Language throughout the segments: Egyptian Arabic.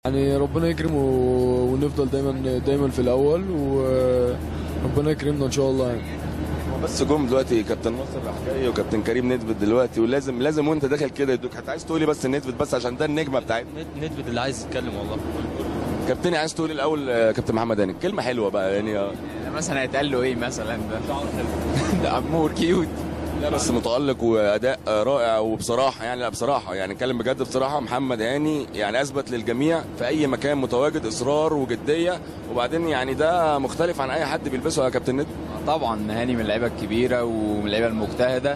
يعني ربنا يكرم و- ونفضل دايما دايما في الاول وربنا يكرمنا ان شاء الله يعني بس جم دلوقتي كابتن ناصر راح جاي وكابتن كريم ندفت دلوقتي ولازم لازم وانت داخل كده يدوك حتى عايز تقولي بس ندفت بس عشان ده النجمه بتاعتنا ندفد اللي عايز يتكلم والله كابتني عايز تقولي الاول آه، كابتن محمد هاني كلمه حلوه بقى يعني آه. مثلا هيتقال له ايه مثلا ده ده امور كيوت لا بس متالق واداء آه، رائع وبصراحه يعني لا بصراحه يعني نتكلم بجد بصراحه محمد هاني يعني اثبت للجميع في اي مكان متواجد اصرار وجديه وبعدين يعني ده مختلف عن اي حد بيلبسه يا كابتن ند طبعا هاني من اللعيبه الكبيره ومن اللعيبه المجتهده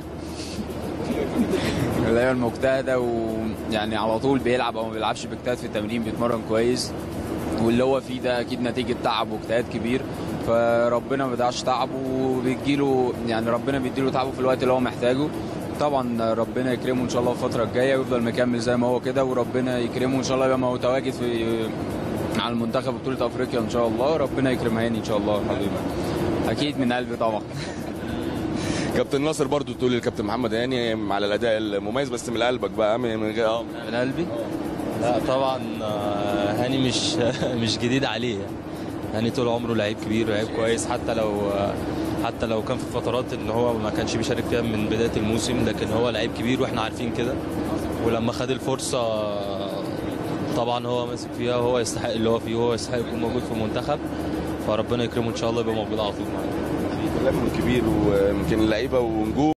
من اللعيبه المجتهده ويعني على طول بيلعب او ما بيلعبش بيجتهد في التمرين بيتمرن كويس واللي هو فيه ده اكيد نتيجه تعب واجتهاد كبير فربنا ما بيضيعش تعبه وبيديله يعني ربنا بيديله تعبه في الوقت اللي هو محتاجه طبعا ربنا يكرمه ان شاء الله الفتره الجايه ويفضل مكمل زي ما هو كده وربنا يكرمه ان شاء الله يبقى متواجد في على المنتخب بطوله افريقيا ان شاء الله ربنا يكرم هاني ان شاء الله حبيبي اكيد من قلبي طبعا كابتن ناصر برضو تقول للكابتن محمد هاني على الاداء المميز بس من قلبك بقى من من غير اه من قلبي لا طبعا آه، هاني مش مش جديد عليه يعني. هاني طول عمره لعيب كبير ولعيب كويس حتى لو آه، حتى لو كان في فترات ان هو ما كانش بيشارك فيها من بدايه الموسم لكن هو لعيب كبير واحنا عارفين كده ولما خد الفرصه آه، طبعا هو ماسك فيها وهو يستحق اللي هو فيه وهو يستحق يكون موجود في المنتخب فربنا يكرمه ان شاء الله يبقى موجود على طول معانا كلام كبير ويمكن اللعيبه ونجوم